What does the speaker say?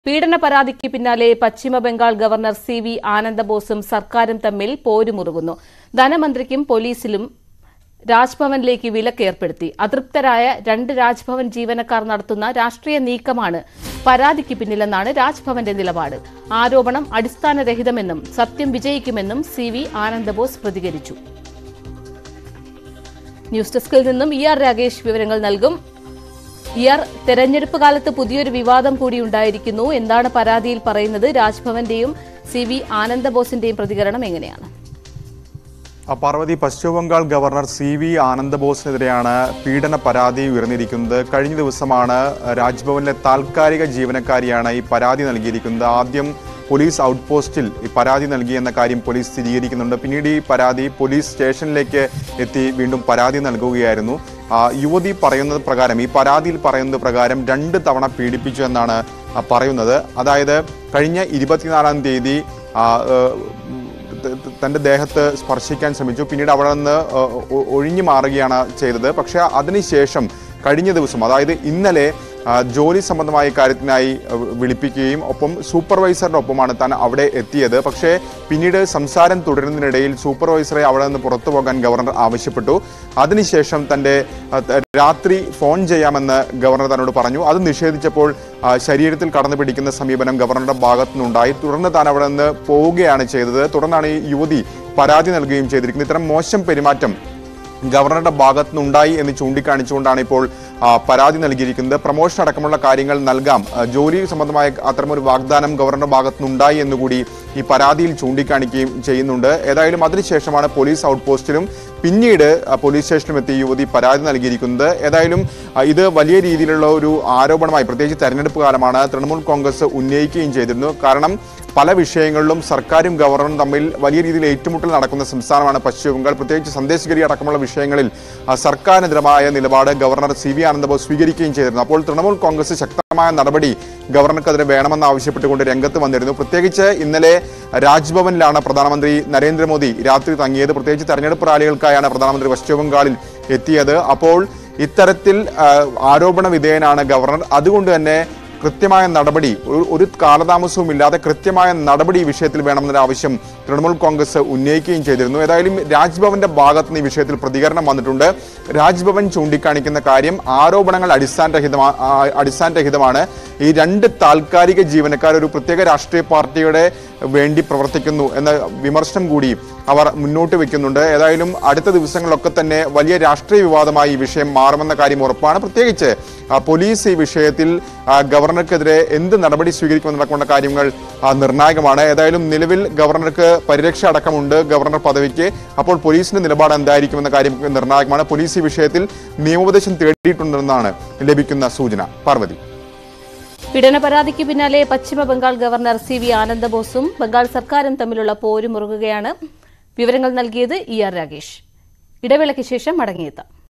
പീഡന പരാതിക്ക് പിന്നാലെ പശ്ചിമ ബംഗാൾ ഗവർണർ സി വി ആനന്ദബോസും സർക്കാരും തമ്മിൽ പോരുമുറുകുന്നു ധനമന്ത്രിക്കും പോലീസിലും രാജ്ഭവനിലേക്ക് വിലക്ക് ഏർപ്പെടുത്തി അതൃപ്തരായ രണ്ട് രാജ്ഭവൻ ജീവനക്കാർ നടത്തുന്ന രാഷ്ട്രീയ നീക്കമാണ് പരാതിക്ക് പിന്നിലെന്നാണ് രാജ്ഭവന്റെ നിലപാട് ആരോപണം അടിസ്ഥാനരഹിതമെന്നും സത്യം വിജയിക്കുമെന്നും സി വി ആനന്ദബോസ് പ്രതികരിച്ചു ന്യൂസ് ഡെസ്കിൽ നിന്നും ഇ ആർ രാഗേഷ് വിവരങ്ങൾ നൽകും ഇ ആർ തെരഞ്ഞെടുപ്പ് കാലത്ത് പുതിയൊരു വിവാദം കൂടി ഉണ്ടായിരിക്കുന്നു എന്താണ് പരാതിയിൽ പറയുന്നത് രാജ്ഭവന്റെയും സി വി ആനന്ദബോസിന്റെയും പ്രതികരണം എങ്ങനെയാണ് ആ, Parvathi Paschimabangal governor C V ആനന്ദബോസിനെതിരെയാണ് പീഡന പരാതി ഉയർന്നിരിക്കുന്നത് കഴിഞ്ഞ ദിവസമാണ് രാജ്ഭവനിലെ താൽക്കാലിക ജീവനക്കാരിയാണ് ഈ പരാതി നൽകിയിരിക്കുന്നത് ആദ്യം പോലീസ് ഔട്ട് പോസ്റ്റിൽ ഈ പരാതി നൽകിയെന്ന കാര്യം പോലീസ് സ്ഥിരീകരിക്കുന്നുണ്ട് പിന്നീട് ഈ പരാതി പോലീസ് സ്റ്റേഷനിലേക്ക് എത്തി വീണ്ടും പരാതി നൽകുകയായിരുന്നു ആ, യുവതി പറയുന്നത് പ്രകാരം ഈ പരാതിയിൽ പറയുന്നത് പ്രകാരം രണ്ട് തവണ പീഡിപ്പിച്ചു എന്നാണ് ആ, പറയുന്നത് അതായത് കഴിഞ്ഞ ഇരുപത്തിനാലാം തീയതി ആ, ഏഹ്, ത- ത- തൻ്റെ ദേഹത്ത് സ്പർശിക്കാൻ ശ്രമിച്ചു പിന്നീട് അവിടെ നിന്ന് ഏഹ്, ഒ- ഒഴിഞ്ഞു മാറുകയാണ് ചെയ്തത് പക്ഷേ അതിനുശേഷം കഴിഞ്ഞ ദിവസം അതായത് ഇന്നലെ ആ, ജോലി സംബന്ധമായ കാര്യത്തിനായി ഏഹ്, വിളിപ്പിക്കുകയും ഒപ്പം സൂപ്പർവൈസറുടെ ഒപ്പമാണ് താൻ അവിടെ എത്തിയത് പക്ഷേ പിന്നീട് സംസാരം തുടരുന്നതിനിടയിൽ സൂപ്പർവൈസറെ അവിടെ നിന്ന് പുറത്തു പോകാൻ ഗവർണർ ആവശ്യപ്പെട്ടു അതിനുശേഷം തൻ്റെ ആ, ത- രാത്രി ഫോൺ ചെയ്യാമെന്ന് ഗവർണർ തന്നോട് പറഞ്ഞു അത് നിഷേധിച്ചപ്പോൾ ആ, ശരീരത്തിൽ കടന്നു പിടിക്കുന്ന സമീപനം ഗവർണറുടെ ഭാഗത്തു നിന്നുണ്ടായി തുടർന്ന് താൻ അവിടെ നിന്ന് പോവുകയാണ് ചെയ്തത് തുടർന്നാണ് ഈ യുവതി പരാതി നൽകുകയും ചെയ്തിരിക്കുന്നത് ഇത്തരം മോശം പെരുമാറ്റം ഗവർണറുടെ ഭാഗത്തു നിന്നുണ്ടായി എന്ന് ചൂണ്ടിക്കാണിച്ചുകൊണ്ടാണ് ഇപ്പോൾ ആ, പരാതി നൽകിയിരിക്കുന്നത് പ്രമോഷൻ അടക്കമുള്ള കാര്യങ്ങൾ നൽകാം ആ, ജോലി സംബന്ധമായ അത്തരമൊരു വാഗ്ദാനം ഗവർണറുടെ ഭാഗത്തു നിന്നുണ്ടായി എന്നുകൂടി ഈ പരാതിയിൽ ചൂണ്ടിക്കാണിക്കുകയും ചെയ്യുന്നുണ്ട് ഏതായാലും അതിനുശേഷമാണ് പോലീസ് ഔട്ട് പോസ്റ്റിലും പിന്നീട് ആ, പോലീസ് സ്റ്റേഷനിലും എത്തി യുവതി പരാതി നൽകിയിരിക്കുന്നത് ഏതായാലും ആ, ഇത് വലിയ രീതിയിലുള്ള ഒരു ആരോപണമായി പ്രത്യേകിച്ച് തെരഞ്ഞെടുപ്പ് കാലമാണ് തൃണമൂൽ കോൺഗ്രസ് ഉന്നയിക്കുകയും ചെയ്തിരുന്നു കാരണം പല വിഷയങ്ങളിലും സർക്കാരും ഗവർണറും തമ്മിൽ വലിയ രീതിയിൽ ഏറ്റുമുട്ടൽ നടക്കുന്ന സംസ്ഥാനമാണ് പശ്ചിമ ബംഗാൾ പ്രത്യേകിച്ച് സന്ദേശഗിരി അടക്കമുള്ള വിഷയങ്ങളിൽ ആ, സർക്കാരിനെതിരമായ നിലപാട് ഗവർണർ സി വി ആനന്ദബോസ് സ്വീകരിക്കുകയും ചെയ്തിരുന്നു അപ്പോൾ തൃണമൂൽ കോൺഗ്രസ് ശക്തമായ നടപടി ഗവർണർക്കെതിരെ വേണമെന്ന് ആവശ്യപ്പെട്ടുകൊണ്ട് രംഗത്ത് വന്നിരുന്നു പ്രത്യേകിച്ച് ഇന്നലെ രാജ്ഭവനിലാണ് പ്രധാനമന്ത്രി നരേന്ദ്രമോദി രാത്രി തങ്ങിയത് പ്രത്യേകിച്ച് തെരഞ്ഞെടുപ്പ് റാലികൾക്കായാണ് പ്രധാനമന്ത്രി പശ്ചിമ ബംഗാളിൽ എത്തിയത് അപ്പോൾ ഇത്തരത്തിൽ ആ, ആരോപണ വിധേയനാണ് ഗവർണർ അതുകൊണ്ട് തന്നെ കൃത്യമായ നടപടി ഒരു- ഒരു കാലതാമസവും ഇല്ലാതെ കൃത്യമായ നടപടി ഈ വിഷയത്തിൽ വേണമെന്നൊരു ആവശ്യം തൃണമൂൽ കോൺഗ്രസ് ഉന്നയിക്കുകയും ചെയ്തിരുന്നു ഏതായാലും രാജ്ഭവന്റെ ഭാഗത്ത് നിന്ന് ഈ വിഷയത്തിൽ പ്രതികരണം വന്നിട്ടുണ്ട് രാജ്ഭവൻ ചൂണ്ടിക്കാണിക്കുന്ന കാര്യം ആരോപണങ്ങൾ അടിസ്ഥാനരഹിതമാ ആ, അടിസ്ഥാനരഹിതമാണ് ഈ രണ്ട് താൽക്കാലിക ജീവനക്കാർ ഒരു പ്രത്യേക രാഷ്ട്രീയ പാർട്ടിയുടെ വേണ്ടി പ്രവർത്തിക്കുന്നു എന്ന വിമർശനം കൂടി അവർ മുന്നോട്ട് വെക്കുന്നുണ്ട് ഏതായാലും അടുത്ത ദിവസങ്ങളിലൊക്കെ തന്നെ വലിയ രാഷ്ട്രീയ വിവാദമായി ഈ വിഷയം മാറുമെന്ന കാര്യം ഉറപ്പാണ് പ്രത്യേകിച്ച് ആ, പോലീസ് ഈ വിഷയത്തിൽ ആ, ഗവർണർക്കെതിരെ എന്ത് നടപടി സ്വീകരിക്കുമെന്നടക്കമുള്ള കാര്യങ്ങൾ ആ, നിർണായകമാണ് ഏതായാലും നിലവിൽ ഗവർണർക്ക് പരിരക്ഷ അടക്കമുണ്ട് ഗവർണർ പദവിക്ക് അപ്പോൾ പോലീസിന്റെ നിലപാട് എന്തായിരിക്കുമെന്ന കാര്യം നിർണായകമാണ് പോലീസ് ഈ വിഷയത്തിൽ നിയമോപദേശം തേടിയിട്ടുണ്ടെന്നാണ് ലഭിക്കുന്ന സൂചന പാർവതി പീഡന പരാതിക്ക് പിന്നാലെ പശ്ചിമ ബംഗാൾ ഗവർണർ സി വി ആനന്ദബോസും ബംഗാൾ സർക്കാരും തമ്മിലുള്ള പോരുമുറുകുകയാണ് വിവരങ്ങൾ നൽകിയത് ഇ ആർ രാഗേഷ് ഇടവേളയ്ക്ക് ശേഷം മടങ്ങിയെത്താം